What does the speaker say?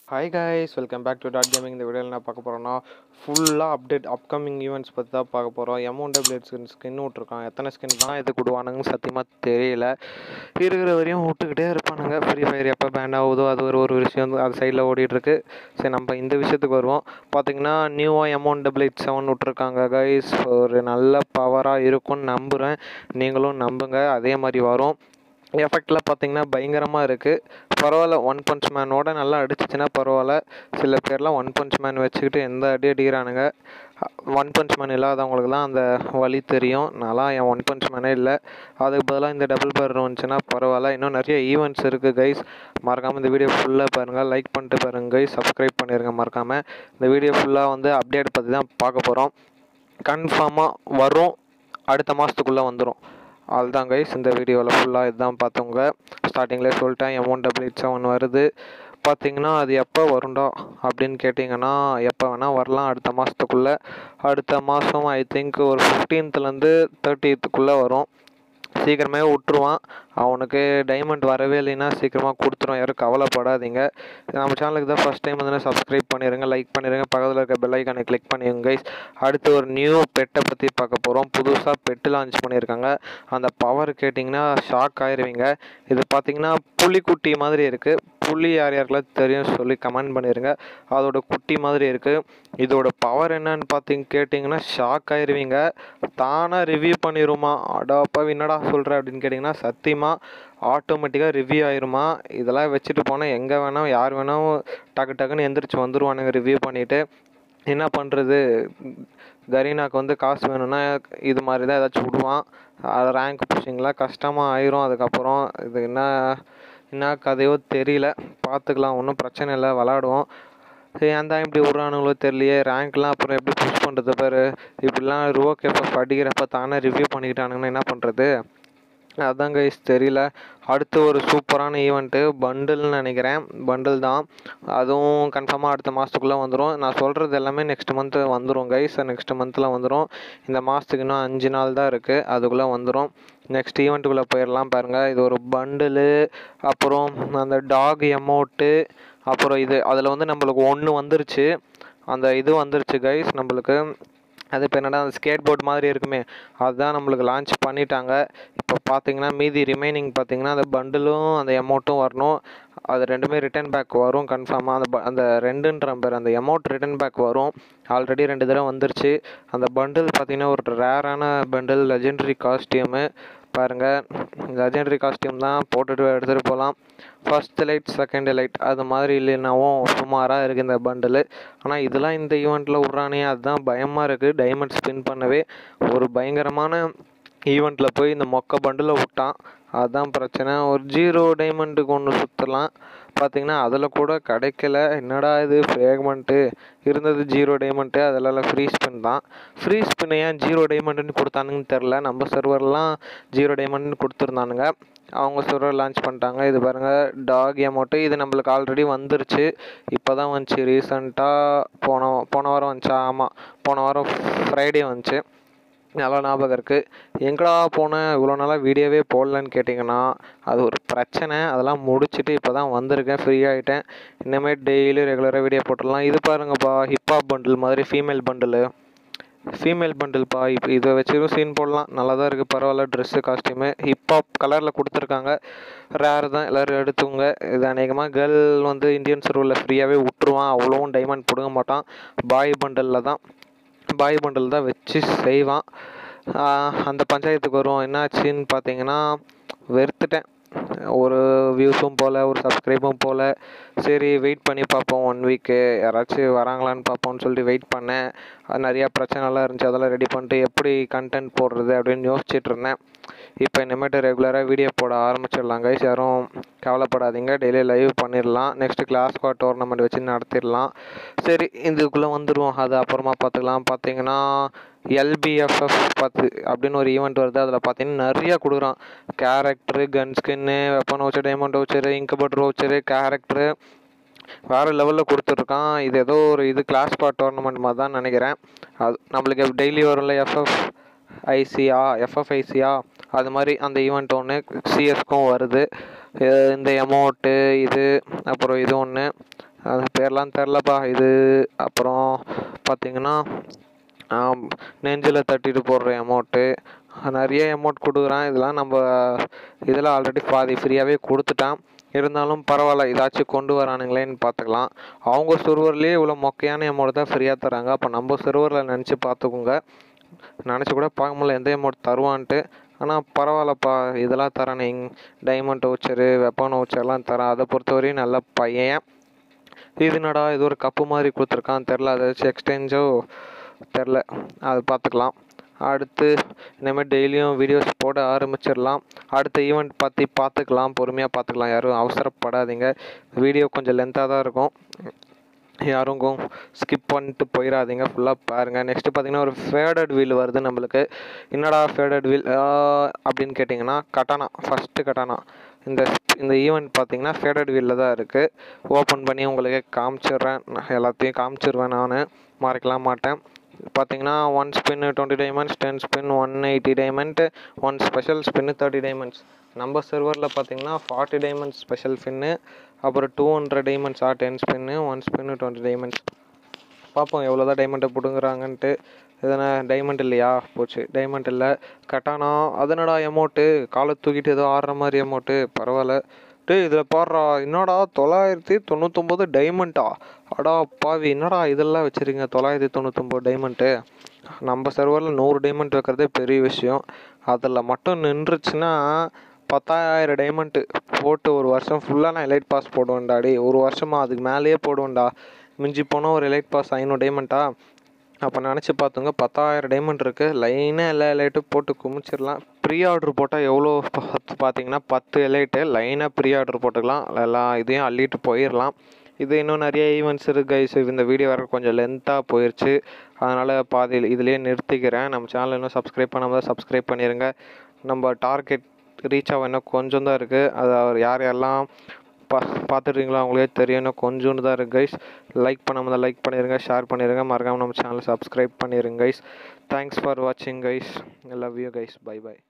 hi guys welcome back to dot gaming இந்த வீடியோவில் என்ன பார்க்க போகிறோம்னா ஃபுல்லாக அப்டேட் அப்கமிங் ஈவெண்ட்ஸ் பற்றி தான் பார்க்க போகிறோம் எமௌண்ட் அப்டேட் ஸ்கின் ஸ்கின் விட்ருக்கான் எத்தனை ஸ்கின் தான் எது கொடுவானுங்கன்னு சத்தியமாக தெரியல இருக்கிற வரையும் விட்டுக்கிட்டே இருப்பானுங்க ஃப்ரீ ஃபயர் எப்போ பேண்ட் ஆகுதோ அது ஒரு ஒரு விஷயம் வந்து அது சைடில் ஓடிட்டுருக்கு சரி நம்ம இந்த விஷயத்துக்கு வருவோம் பார்த்தீங்கன்னா நியூவாக எமௌண்ட் டபுள் எயிட் செவன் விட்ருக்காங்க கைஸ் ஒரு நல்ல பவராக இருக்கும்னு நம்புகிறேன் நீங்களும் நம்புங்க அதே மாதிரி வரும் எஃபெக்டில் பார்த்தீங்கன்னா பயங்கரமாக இருக்குது பரவாயில்ல ஒன் பஞ்ச் மேனோட நல்லா அடிச்சிச்சுன்னா பரவாயில்ல சில பேர்லாம் ஒன் பஞ்ச் மேன் வச்சுக்கிட்டு எந்த அடி அடிக்கிறானுங்க ஒன் பஞ்ச் மேன் இல்லாதவங்களுக்குலாம் அந்த வழி தெரியும் நான்லாம் என் ஒன் பஞ்ச் மேனே இல்லை அதுக்கு பதிலாக இந்த டபுள் பேர் வந்துச்சுன்னா பரவாயில்ல இன்னும் நிறைய ஈவெண்ட்ஸ் இருக்குது கைஸ் மறக்காமல் இந்த வீடியோ ஃபுல்லாக பாருங்கள் லைக் பண்ணிட்டு பாருங்கள் கைஸ் சப்ஸ்கிரைப் பண்ணிடுங்க மறக்காமல் இந்த வீடியோ ஃபுல்லாக வந்து அப்டேட் பற்றி தான் பார்க்க போகிறோம் கன்ஃபார்மாக வரும் அடுத்த மாதத்துக்குள்ளே வந்துடும் அதுதான் கைஸ் இந்த வீடியோவில் ஃபுல்லாக இதுதான் பார்த்தவங்க ஸ்டார்டிங்லேயே சொல்லிட்டேன் எமௌண்ட் டபுள் எயிட் செவன் வருது பார்த்தீங்கன்னா அது எப்போ வரும்டா அப்படின்னு கேட்டிங்கன்னா எப்போ வேணால் வரலாம் அடுத்த மாதத்துக்குள்ளே அடுத்த மாதம் ஐ திங்க் ஒரு ஃபிஃப்டீன்த்துலேருந்து தேர்ட்டித்துக்குள்ளே வரும் சீக்கிரமே விட்ருவான் அவனுக்கு டைமண்ட் வரவே இல்லைன்னா சீக்கிரமாக கொடுத்துரும் யாரும் கவலைப்படாதீங்க நம்ம சேனலுக்கு தான் ஃபஸ்ட் டைம் வந்து சப்ஸ்கிரைப் பண்ணிடுங்க லைக் பண்ணிடுங்க பக்கத்தில் இருக்க பெல் ஐக்கானை கிளிக் பண்ணிடுங்க கைஸ் அடுத்து ஒரு நியூ பெட்டை பற்றி பார்க்க போகிறோம் புதுசாக பெட்டு லான்ச் பண்ணியிருக்காங்க அந்த பவர் கேட்டிங்கன்னா ஷாக் ஆயிருவீங்க இது பார்த்தீங்கன்னா புலிக்குட்டி மாதிரி இருக்குது புலி யார் யாருக்கெல்லாம் தெரியும் சொல்லி கமெண்ட் பண்ணிடுங்க அதோட குட்டி மாதிரி இருக்குது இதோட பவர் என்னன்னு பார்த்தீங்க கேட்டிங்கன்னா ஷாக் ஆயிருவீங்க தானாக ரிவ்யூ பண்ணிடுமா அடாப்பா என்னடா சொல்கிற அப்படின்னு கேட்டிங்கன்னா சத்தியமாக ஆட்டோமேட்டிக்காக ரிவ்யூ ஆயிருமா இதெல்லாம் வச்சுட்டு போனால் எங்கே வேணால் யார் வேணால் டக்கு டக்குன்னு எந்திரிச்சு வந்துருவானுங்க ரிவ்யூ பண்ணிவிட்டு என்ன பண்ணுறது கரீனாக்கு வந்து காசு வேணும்னா இது மாதிரி தான் ஏதாச்சும் விடுவான் அது ரேங்க் புஷிங்லாம் கஷ்டமாக ஆயிரும் அதுக்கப்புறம் இது என்ன என்ன கதையோ தெரியல பார்த்துக்கலாம் ஒன்றும் பிரச்சனை இல்லை விளாடுவோம் ஏன் தான் இப்படி விட்றானுங்களோ தெரியலையே ரேங்க்லாம் அப்புறம் எப்படி புஷ் பண்ணுறது பாரு இப்படிலாம் ருவோ கேப்ப படிக்கிறப்ப தானே ரிவ்யூ பண்ணிக்கிட்டானுங்கன்னா என்ன பண்ணுறது அதான் கைஸ் தெரியல அடுத்து ஒரு சூப்பரான ஈவெண்ட்டு பண்டில்னு நினைக்கிறேன் பண்டில் தான் அதுவும் கன்ஃபார்மாக அடுத்த மாதத்துக்குள்ளே வந்துடும் நான் சொல்கிறது எல்லாமே நெக்ஸ்ட் மந்த்து வந்துடும் கைஸ் நெக்ஸ்ட் மந்தில் வந்துடும் இந்த மாதத்துக்கு இன்னும் அஞ்சு நாள் தான் இருக்குது அதுக்குள்ளே வந்துடும் நெக்ஸ்ட் ஈவெண்ட்டுக்குள்ளே போயிடலாம் பாருங்கள் இது ஒரு பண்டிலு அப்புறம் அந்த டாக் எமௌண்ட்டு அப்புறம் இது அதில் வந்து நம்மளுக்கு ஒன்று வந்துருச்சு அந்த இது வந்துருச்சு கைஸ் நம்மளுக்கு அது இப்போ என்னடா அந்த ஸ்கேட் போர்ட் மாதிரி இருக்குமே அதுதான் நம்மளுக்கு லான்ச் பண்ணிட்டாங்க இப்போ பார்த்தீங்கன்னா மீதி ரிமைனிங் பார்த்தீங்கன்னா அந்த பண்டிலும் அந்த எமௌண்ட்டும் வரணும் அது ரெண்டுமே ரிட்டன் பேக் வரும் கன்ஃபார்மாக அந்த ப அந்த ரெண்டுன்ற பேர் அந்த எமௌண்ட் ரிட்டன் பேக் வரும் ஆல்ரெடி ரெண்டு தடவை வந்துருச்சு அந்த பண்டில் பார்த்தீங்கன்னா ஒரு ரேரான பண்டில் லெஜெண்டரி காஸ்டியூமு பாருங்கள் லெஜெண்டரி காஸ்டியூம் தான் போட்டுட்டு எடுத்துகிட்டு போகலாம் ஃபர்ஸ்ட் லைட் செகண்ட் லைட் அது மாதிரி இல்லைனாவும் சுமாராக இருக்குது இந்த பண்டிலு ஆனால் இதெல்லாம் இந்த ஈவெண்ட்டில் விட்றானே அதுதான் பயமாக இருக்குது டைமண்ட் ஸ்பின் பண்ணவே ஒரு பயங்கரமான ஈவெண்ட்டில் போய் இந்த மொக்க பண்டில் விட்டான் அதுதான் பிரச்சனை ஒரு ஜீரோ டைமண்டுக்கு ஒன்று சுற்றலாம் பார்த்தீங்கன்னா அதில் கூட கிடைக்கல என்னடா இது ஃப்ரேக்மெண்ட்டு இருந்தது ஜீரோ டைமண்ட்டு அதிலலாம் ஃப்ரீ ஸ்பின் தான் ஃப்ரீ ஸ்பின் ஏன் ஜீரோ டைமண்ட்டுன்னு கொடுத்தானுங்கன்னு தெரில நம்ம சர்வர்லாம் ஜீரோ டைமண்ட்னு கொடுத்துருந்தானுங்க அவங்க சர்வர் லான்ச் பண்ணிட்டாங்க இது பாருங்கள் டாக் அமௌண்ட்டு இது நம்மளுக்கு ஆல்ரெடி வந்துருச்சு இப்போ தான் வந்துச்சு ரீசண்டாக போன போன வாரம் வந்துச்சா ஆமாம் போன வாரம் ஃப்ரைடே வந்துச்சு நல்லா ஞாபகம் இருக்குது எங்கடா போனேன் இவ்வளோ நாளாக வீடியோவே போடலன்னு கேட்டிங்கன்னா அது ஒரு பிரச்சனை அதெல்லாம் முடிச்சுட்டு இப்போ தான் வந்திருக்கேன் ஃப்ரீ ஆகிட்டேன் இனிமேல் டெய்லி ரெகுலராக வீடியோ போட்டுடலாம் இது பாருங்கப்பா ஹிப்ஹாப் பண்டில் மாதிரி ஃபீமேல் பண்டிலு ஃபீமேல் பண்டில்ப்பா இப்போ இதை வச்சும் சீன் போடலாம் நல்லா தான் இருக்குது பரவாயில்ல ட்ரெஸ்ஸு காஸ்டியூமு ஹிப்ஹாப் கலரில் கொடுத்துருக்காங்க ரேர் தான் எல்லோரும் எடுத்துங்க இது அநேகமாக கேர்ள் வந்து இந்தியன் சர்வரில் ஃப்ரீயாகவே விட்ருவான் அவ்வளோவும் டைமண்ட் பிடுங்க மாட்டான் பாய் பண்டலில் தான் பாய் பண்டல் தான் வச்சு செய்வான் அந்த பஞ்சாயத்துக்கு வரும் என்னாச்சுன்னு பார்த்தீங்கன்னா வெறுத்துட்டேன் ஒரு வியூஸும் போகல ஒரு சப்ஸ்கிரைபும் போகல சரி வெயிட் பண்ணி பார்ப்போம் ஒன் வீக்கு யாராச்சும் வராங்களான்னு பார்ப்போம்னு சொல்லிட்டு வெயிட் பண்ணேன் அது நிறையா பிரச்சனைலாம் இருந்துச்சு அதெல்லாம் ரெடி பண்ணிட்டு எப்படி கண்டென்ட் போடுறது அப்படின்னு யோசிச்சுட்டு இருந்தேன் இப்போ இனிமேட்டு ரெகுலராக வீடியோ போட ஆரம்பிச்சிடலாம் கைஸ் யாரும் கவலைப்படாதீங்க டெய்லி லைவ் பண்ணிடலாம் நெக்ஸ்ட்டு கிளாஸ் ஸ்குவாட் டோர்னமெண்ட் வச்சு நடத்திடலாம் சரி இதுக்குள்ளே வந்துடுவோம் அது அப்புறமா பார்த்துக்கலாம் பார்த்தீங்கன்னா எல்பிஎஃப்எஃப் பத்து அப்படின்னு ஒரு ஈவெண்ட் வருது அதில் பார்த்தீங்கன்னா நிறையா கொடுக்குறான் character gun skin weapon voucher diamond voucher incubator voucher character வேறு லெவலில் கொடுத்துட்ருக்கான் இது ஏதோ ஒரு இது கிளாஸ் பார்ட் டோர்னமெண்ட் மாதிரி தான் நினைக்கிறேன் அது நம்மளுக்கு டெய்லி வரும்ல எஃப்எஃப் ஐசியா எஃப்எஃப்ஐசியா அது மாதிரி அந்த ஈவெண்ட் ஒன்று சிஎஸ்க்கும் வருது இந்த எமௌண்ட்டு இது அப்புறம் இது ஒன்று அது பேர்லாம் தெரிலப்பா இது அப்புறம் பார்த்தீங்கன்னா நெஞ்சில் தட்டிட்டு போடுற அமௌண்ட்டு நிறைய அமௌண்ட் கொடுக்குறான் இதெல்லாம் நம்ம இதில் ஆல்ரெடி பாதி ஃப்ரீயாகவே கொடுத்துட்டான் இருந்தாலும் பரவாயில்ல இதாச்சும் கொண்டு வரானுங்களேன்னு பார்த்துக்கலாம் அவங்க சர்வர்லேயே இவ்வளோ மொக்கையான அமௌண்ட் தான் ஃப்ரீயாக தராங்க அப்போ நம்ம சர்வரில் நினச்சி பார்த்துக்கோங்க நினச்சி கூட பார்க்க முடியல எந்த அமௌண்ட் தருவான்ட்டு ஆனால் பரவாயில்லப்பா இதெல்லாம் தரானே டைமண்ட் வவுச்சரு வெப்பன் வவுச்சர்லாம் தரான் அதை பொறுத்தவரையும் நல்ல பையன் இது என்னடா இது ஒரு கப்பு மாதிரி கொடுத்துருக்கான் தெரில அதை வச்சு எக்ஸ்சேஞ்சோ தெரில அது பார்த்துக்கலாம் அடுத்து இனிமேல் டெய்லியும் வீடியோஸ் போட ஆரம்பிச்சிடலாம் அடுத்த ஈவெண்ட் பற்றி பார்த்துக்கலாம் பொறுமையாக பார்த்துக்கலாம் யாரும் அவசரப்படாதீங்க வீடியோ கொஞ்சம் லென்த்தாக தான் இருக்கும் யாரும் ஸ்கிப் பண்ணிட்டு போயிடாதீங்க ஃபுல்லாக பாருங்கள் நெக்ஸ்ட்டு பார்த்தீங்கன்னா ஒரு ஃபேடட் வீல் வருது நம்மளுக்கு என்னடா ஃபேடட் வீல் அப்படின்னு கேட்டிங்கன்னா கட்டானா ஃபஸ்ட்டு கட்டானா இந்த இந்த ஈவெண்ட் பார்த்தீங்கன்னா ஃபேடட் வீலில் தான் இருக்குது ஓப்பன் பண்ணி உங்களுக்கு காமிச்சிடுறேன் நான் எல்லாத்தையும் காமிச்சிருவேன் நான் மறைக்கலாம் மாட்டேன் பார்த்தீங்கன்னா one spin twenty diamonds ten spin one eighty diamond one special spin thirty diamonds நம்ம சர்வரில் பார்த்தீங்கன்னா ஃபார்ட்டி டைமண்ட்ஸ் ஸ்பெஷல் ஸ்பின்னு அப்புறம் டூ ஹண்ட்ரட் டைமண்ட்ஸ் ஆ ten spin one spin twenty diamonds பார்ப்போம் எவ்வளோ தான் டைமண்ட்டை பிடுங்குறாங்கன்ட்டு எதனா டைமண்ட் இல்லையா போச்சு டைமண்ட் இல்லை கட்டானா அதனடா எமௌண்ட்டு காலை தூக்கிட்டு ஏதோ ஆடுற மாதிரி எமௌண்ட்டு பரவாயில்ல டேய் இதில் பாடுறா என்னடா தொள்ளாயிரத்தி தொண்ணூத்தொம்பது டைமண்டா அடா பாவி என்னடா இதெல்லாம் வச்சுருக்கீங்க தொள்ளாயிரத்தி தொண்ணூத்தொம்பது டைமண்ட்டு நம்ம சர்வரில் நூறு டைமண்ட் வைக்கிறதே பெரிய விஷயம் அதில் மட்டும் நின்றுச்சுன்னா பத்தாயிரம் டைமண்ட்டு போட்டு ஒரு வருஷம் ஃபுல்லாக நான் எலைட் பாஸ் போடுவேன்டா டே ஒரு வருஷமாக அதுக்கு மேலேயே போடுவேன்டா மிஞ்சி போனால் ஒரு எலைட் பாஸ் ஐநூறு டைமண்ட்டா அப்போ நினச்சி பார்த்துங்க பத்தாயிரம் டைமண்ட் இருக்குது லைனாக எல்லா எலைட்டும் போட்டு குமிச்சிடலாம் ப்ரீ ஆர்டர் போட்டால் எவ்வளோ பார்த்து பார்த்தீங்கன்னா பத்து எலைட்டு லைனாக ப்ரீ ஆர்டர் போட்டுக்கலாம் எல்லாம் இதையும் அள்ளிட்டு போயிடலாம் இது இன்னும் நிறைய ஈவெண்ட்ஸ் இருக்குது கைஸ் இந்த வீடியோ வர கொஞ்சம் லென்த்தாக போயிடுச்சு அதனால் பாதி இதுலேயே நிறுத்திக்கிறேன் நம்ம சேனல் இன்னும் சப்ஸ்கிரைப் பண்ணாமல் சப்ஸ்கிரைப் பண்ணிடுங்க நம்ம டார்கெட் ரீச் ஆக இன்னும் கொஞ்சம் தான் இருக்குது அது அவர் யார் யாரெல்லாம் பா பார்த்துட்றீங்களோ அவங்களே தெரியும் இன்னும் கொஞ்சோண்டு தான் இருக்குது கைஸ் லைக் பண்ணாமல் தான் லைக் பண்ணிடுங்க ஷேர் பண்ணிடுங்க மறக்காமல் நம்ம சேனலை சப்ஸ்கிரைப் பண்ணிடுங்க கைஸ் தேங்க்ஸ் ஃபார் வாட்சிங் guys love you guys bye by